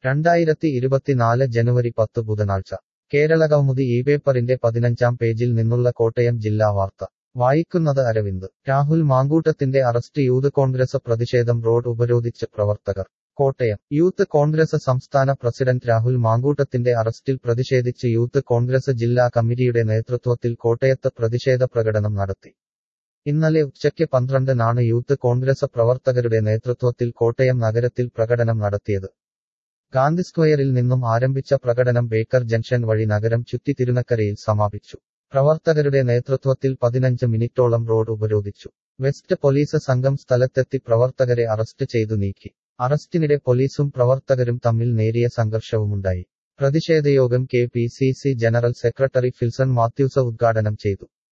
രണ്ടായിരത്തി ഇരുപത്തിനാല് ജനുവരി പത്ത് ബുധനാഴ്ച കേരളകൗമുദി ഈ പേപ്പറിന്റെ പതിനഞ്ചാം പേജിൽ നിന്നുള്ള കോട്ടയം ജില്ലാ വാർത്ത വായിക്കുന്നത് അരവിന്ദ് രാഹുൽ മാങ്കൂട്ടത്തിന്റെ അറസ്റ്റ് യൂത്ത് കോൺഗ്രസ് പ്രതിഷേധം റോഡ് ഉപരോധിച്ച് പ്രവർത്തകർ കോട്ടയം യൂത്ത് കോൺഗ്രസ് സംസ്ഥാന പ്രസിഡന്റ് രാഹുൽ മാങ്കൂട്ടത്തിന്റെ അറസ്റ്റിൽ പ്രതിഷേധിച്ച് യൂത്ത് കോൺഗ്രസ് ജില്ലാ കമ്മിറ്റിയുടെ നേതൃത്വത്തിൽ കോട്ടയത്ത് പ്രതിഷേധ പ്രകടനം നടത്തി ഇന്നലെ ഉച്ചയ്ക്ക് പന്ത്രണ്ടിനാണ് യൂത്ത് കോൺഗ്രസ് പ്രവർത്തകരുടെ നേതൃത്വത്തിൽ കോട്ടയം നഗരത്തിൽ പ്രകടനം നടത്തിയത് ഗാന്ധി സ്ക്വയറിൽ നിന്നും ആരംഭിച്ച പ്രകടനം ബേക്കർ ജംഗ്ഷൻ വഴി നഗരം ചുറ്റി തിരുനക്കരയിൽ സമാപിച്ചു പ്രവർത്തകരുടെ നേതൃത്വത്തിൽ പതിനഞ്ച് മിനിറ്റോളം റോഡ് ഉപരോധിച്ചു വെസ്റ്റ് പോലീസ് സംഘം സ്ഥലത്തെത്തി പ്രവർത്തകരെ അറസ്റ്റ് ചെയ്തു നീക്കി അറസ്റ്റിനിടെ പോലീസും പ്രവർത്തകരും തമ്മിൽ നേരിയ സംഘർഷവുമുണ്ടായി പ്രതിഷേധയോഗം K P C C general secretary Filson Mathews ഉദ്ഘാടനം ചെയ്തു